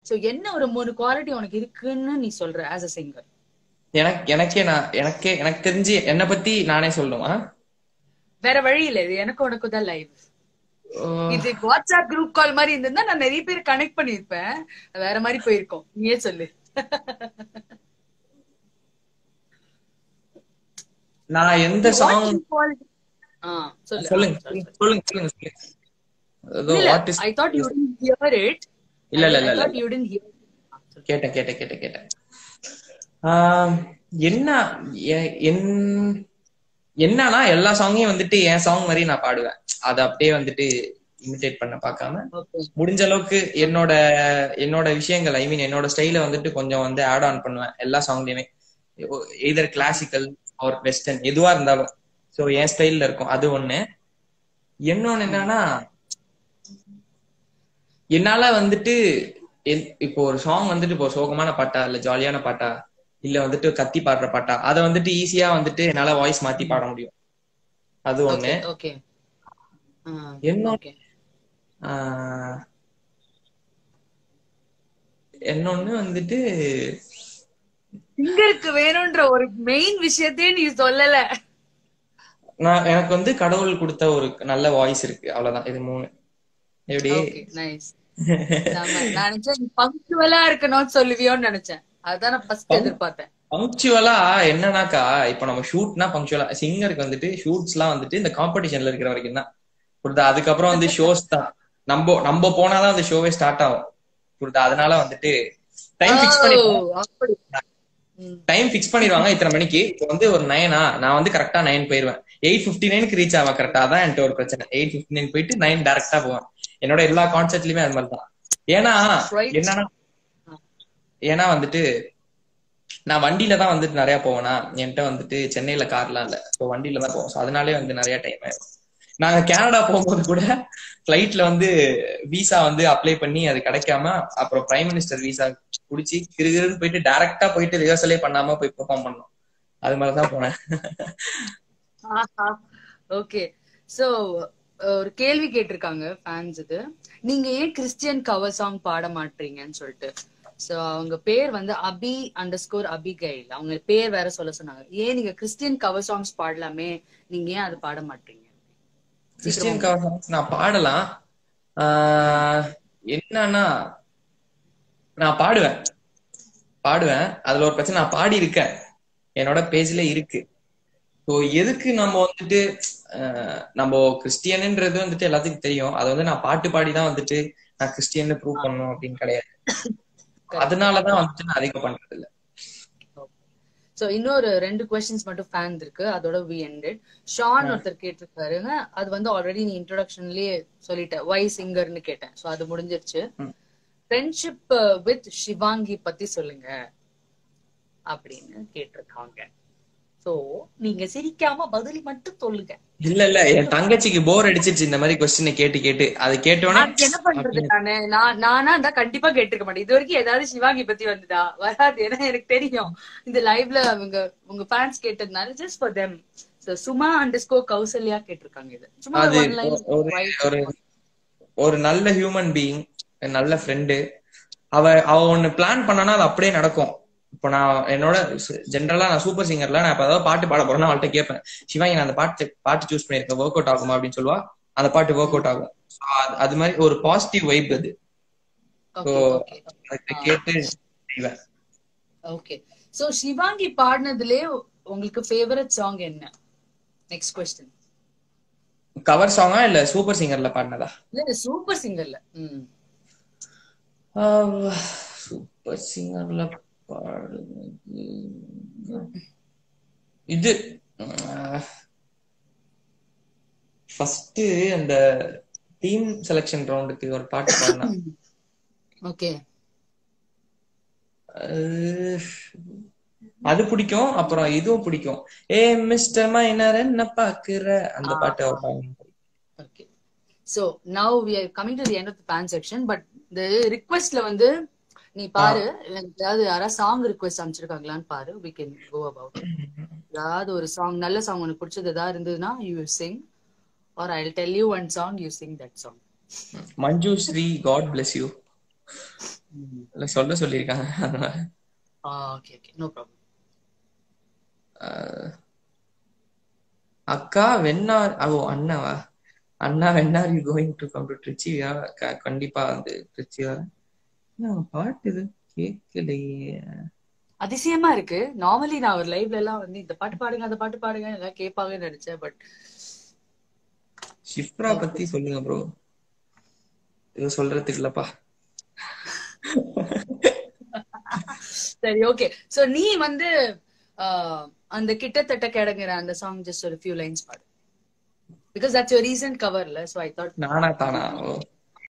So என்ன ஒரு மூணு குவாலிட்டி உனக்கு இருக்குன்னு நீ சொல்ற ஆஸ் அ சிங்கர் எனக்கு எனக்கே நான் எனக்கே எனக்கு தெரிஞ்சு என்னை பத்தி நானே சொல்லுமா வேற வழி இல்ல இது எனக்கு உனக்கு தான் லைவ் இது வாட்ஸ்அப் குரூப் கால் மாதிரி இருந்திருந்தா நான் நிறைய பேர் கனெக்ட் பண்ணிருப்பேன் வேற மாதிரி போயிருக்கோம் நீயே சொல்லு நான் எந்த சாங் ஆ, சொல்லு சொல்லுங்க ஆ, சொல்லு. சொல்லுங்க சொல்லுங்க சொல்லுங்க ஏதோ இல்ல, what is I thought you didn't hear it. இல்ல இல்ல I இல்ல இல்ல thought you didn't hear it. கேட்டேன் கேட்டேன் கேட்டேன் கேட்டேன் ஆஹ் என்ன எ- என்- என்னன்னா எல்லா சாங்கையும் வந்துட்டு என் சாங் மாதிரி நான் பாடுவேன் அதை அப்படியே வந்துட்டு இமிடேட் பண்ண பார்க்காம Okay. முடிஞ்ச அளவுக்கு என்னோட என்னோட விஷயங்கள் ஐ மீன் என்னோட ஸ்டைல வந்துட்டு கொஞ்சம் வந்து ஆட் ஆன் பண்ணுவேன் எல்லா சாங்லயுமே எதர் கிளாசிக்கல் ஆர் வெஸ்டர்ன் எதுவா இருந்தாலும் சோ என் ஸ்டைல்ல இருக்கும் அது ஒண்ணு இன்னொன்னு என்னன்னா என்னால வந்துட்டு என்- இப்போ ஒரு சாங் வந்துட்டு இப்போ சோகமான பாட்டா இல்ல ஜாலியான பாட்டா இல்ல வந்துட்டு கத்தி பாடுற பாட்டா அதை வந்துட்டு ஈஸியா வந்துட்டு என்னால வாய்ஸ் மாத்தி பாட முடியும் அது ஒண்ணு Okay, okay. ஆ, என்ன okay. ஆஹ் இன்னொன்னு வந்துட்டு சிங்கருக்கு வேணும்ன்ற ஒரு மெயின் விஷயத்தையே நீ சொல்லல நான் எனக்கு வந்து கடவுள் கொடுத்த ஒரு நல்ல வாய்ஸ் இருக்கு அவ்வளவுதான் இது மூணு எப்படி ஓகே நைஸ் நான் நினைச்சேன் நீ பங்க்சுவலா இருக்கணும்னு சொல்லுவியோன்னு நினைச்சேன் அதான் நான் ஃபர்ஸ்ட் எதிர்பார்த்தேன் பங்க்சுவலா என்னன்னாக்கா இப்ப நம்ம ஷூட்னா பங்க்சுவலா சிங்கருக்கு வந்துட்டு ஷூட்ஸ் எல்லாம் வந்துட்டு இந்த காம்படிஷன்ல இருக்கிற வரைக்கும் தான் புரியுதா அதுக்கப்புறம் வந்து ஷோஸ் தான் நம்ம நம்ம போனாதான் அந்த ஷோவே ஸ்டார்ட் ஆகும் புரியுதா அதனால வந்துட்டு டைம் ஃபிக்ஸ் பண்ணி ஓ, அப்படி ம். டைம் ஃபிக்ஸ் பண்ணிடுவாங்க இத்தனை மணிக்கு இப்போ வந்து ஒரு நைனா நான் வந்து கரெக்டா நைன் போயிருவேன் எயிட் பிப்டி நைனுக்கு ரீச் ஆவேன் கரெக்டா அதான் என்கிட்ட ஒரு பிரச்சனை எயிட் பிப்டி நைன் போயிட்டு நைன் டேரக்டா போவேன் என்னோட எல்லா கான்செர்ட்லயுமே அது மாதிரி தான் ஏன்னா Right. என்னன்னா ஏன்னா வந்துட்டு நான் வண்டியில தான் வந்துட்டு நிறைய போவேனா என்கிட்ட வந்துட்டு சென்னையில கார்லாம் இல்ல ஸோ வண்டியில தான் போவோம் ஸோ அதனாலே வந்து நிறைய டைம் ஆயிடும் நாங்க கனடா போகும்போது கூட ஃபிளைட்ல வந்து விசா வந்து அப்ளை பண்ணி அது கிடைக்காம அப்புறம் பிரைம் மினிஸ்டர் விசா புடிச்சு கிருகிருன்னு போயிட்டு டைரக்டா போயிட்டு ரிஹர்சலே பண்ணாம போய் பெர்ஃபார்ம் பண்ணோம் அது மாதிரிதான் போனேன் ஓகே சோ ஒரு கேள்வி கேட்டிருக்காங்க ஃபேன்ஸ் இது நீங்க ஏன் கிறிஸ்டியன் கவர் சாங் பாட மாட்டீங்கன்னு சொல்லிட்டு சோ அவங்க பேர் வந்து அபி அண்டர் ஸ்கோர் அபிகைல் அவங்க பேர் வேற சொல்ல சொன்னாங்க ஏன் நீங்க கிறிஸ்டியன் கவர் சாங்ஸ் பாடலாமே நீங்க ஏன் அது பாட மாட்டீங்க கிறிஸ்டியன் கவர் சாங்ஸ் நான் பாடலாம் ஆஹ் என்னன்னா நான் பாடுவேன் பாடுவேன் அதுல ஒரு பிரச்சனை நான் பாடி இருக்கேன் என்னோட பேஜ்ல இருக்கு ஸோ எதுக்கு நம்ம வந்துட்டு ஆஹ் நம்ம கிறிஸ்டியன்ன்றது வந்துட்டு எல்லாத்துக்கும் தெரியும் அதை வந்து நான் பாட்டு பாடி தான் வந்துட்டு நான் கிறிஸ்டியன் ப்ரூவ் பண்ணணும் அப்படின்னு கிடையாது அதனாலதான் வந்துட்டு நான் அதிகம் பண்றது இல்ல சோ இன்னொரு ரெண்டு கொஸ்டின்ஸ் மட்டும் ஃபேன் இருக்கு அதோட வி எண்டட் ஷான் ஒருத்தர் கேட்டிருக்காருங்க அது வந்து ஆல்ரெடி நீ இன்ட்ரோடக்ஷன்லயே சொல்லிட்ட வை சிங்கர்னு கேட்டேன் சோ அது முடிஞ்சிருச்சு ம். ஃப்ரெண்ட்ஷிப் வித் ஷிவாங்கி பத்தி சொல்லுங்க அப்படின்னு கேட்டிருக்காங்க சோ நீங்க சிரிக்காம பதில் மட்டும் சொல்லுங்க இல்ல இல்ல என் தங்கச்சிக்கு போர் அடிச்சிருச்சு இந்த மாதிரி கொஸ்டினை கேட்டு கேட்டு அது கேட்டோன்னே அதுக்கு என்ன பண்றது நானு நான் நானா இருந்தா கண்டிப்பா கேட்டிருக்க மாட்டேன் இது வரைக்கும் ஏதாவது சிவாங்கி பத்தி வந்துதா வராது ஏன்னா எனக்கு தெரியும் இந்த லைவ்ல அவங்க உங்க ஃபேன்ஸ் கேட்டதுனால just for them Suma underscore Kausalya கேட்டிருக்காங்க இது சும்மா அது ஒன் லைன் ஒரு ஒரு ஒரு நல்ல ஹியூமன் பீயிங் நல்ல ஃப்ரெண்டு அவ அவ ஒண்ணு பிளான் பண்ணனா அது அப்படியே நடக்கும் இப்போ நான் என்னோட ஜென்ரலா நான் சூப்பர் சிங்கர்ல நான் இப்ப ஏதாவது பாட்டு பாட போறேன்னா அவள்கிட்ட கேட்பேன் சிவாங்கி நான் அந்த பாட்டு பாட்டு சூஸ் பண்ணிருக்கேன் ஒர்க் அவுட் ஆகுமா அப்படின்னு சொல்லுவா அந்த பாட்டு ஒர்க் அவுட் ஆகும் So, அது- அது மாதிரி ஒரு பாசிட்டிவ் வைப் அது ஓகே ஓகே அதுக்கு கேட்டு செய்வேன் ஓகே சோ சிவாங்கி பாடினதுலயே உங்களுக்கு ஃபேவரட் சாங் என்ன நெக்ஸ்ட் கொஸ்டின் கவர் சாங்கா இல்ல சூப்பர் சிங்கர்ல பாடினதா இல்ல சூப்பர் சிங்கர்ல ம் சூப்பர் சிங்கர்ல பாடுனது இது ஃபர்ஸ்ட் அந்த டீம் செலக்ஷன் ரவுண்டுக்கு ஒரு பாட்டு பாடினா ஓகே அது பிடிக்கும் அப்புறம் இதுவும் பிடிக்கும் ஏ மிஸ்டர் மைனர் என்ன பாக்குற அந்த பாட்டு அவர் பாடினா. Okay so now we are coming to the end of the fan section but இந்த ரிக்வெஸ்ட்ல வந்து நீ பாரு எனக்கு ஏதாவது யாராவது சாங் ரிக்வெஸ்ட் அனுப்பிச்சிருக்காங்களான்னு பாரு வி கேன் கோ அபவுட் ஏதாவது ஒரு சாங் நல்ல சாங் உனக்கு பிடிச்சது ஏதாவது இருந்ததுன்னா you sing or I tell you one song you sing that song Manju Sri God bless you இல்ல சொல்ல சொல்லியிருக்காங்க அதனால okay okay no problem ah அக்கா வென்னார் ஓ அண்ணாவா அண்ணா when are you going to come to Trichy கண்டிப்பா வந்து ட்ரிச்சி வரேன் என்ன பாட்டு இது கேட்கலையே அதிசயமா இருக்கு நார்மலி நான் ஒரு லைவ்ல எல்லாம் வந்து இந்த பாட்டு பாடுங்க அந்த பாட்டு பாடுங்க எல்லாம் கேட்பாங்கன்னு நினைச்சேன் பட் ஷிஃப்ரா பத்தி சொல்லுங்க ப்ரோ இது சொல்றதுக்கு இல்லப்பா சரி ஓகே சோ நீ வந்து ஆஹ், அந்த கிட்டத்தட்ட கிடங்குற அந்த சாங் ஜஸ்ட் ஒரு ஃபியூ லைன்ஸ் பாடு பிகாஸ் தட்ஸ் யோர் ரீசன்ட் கவர்ல சோ ஐ தாட் நானா தானா ஓ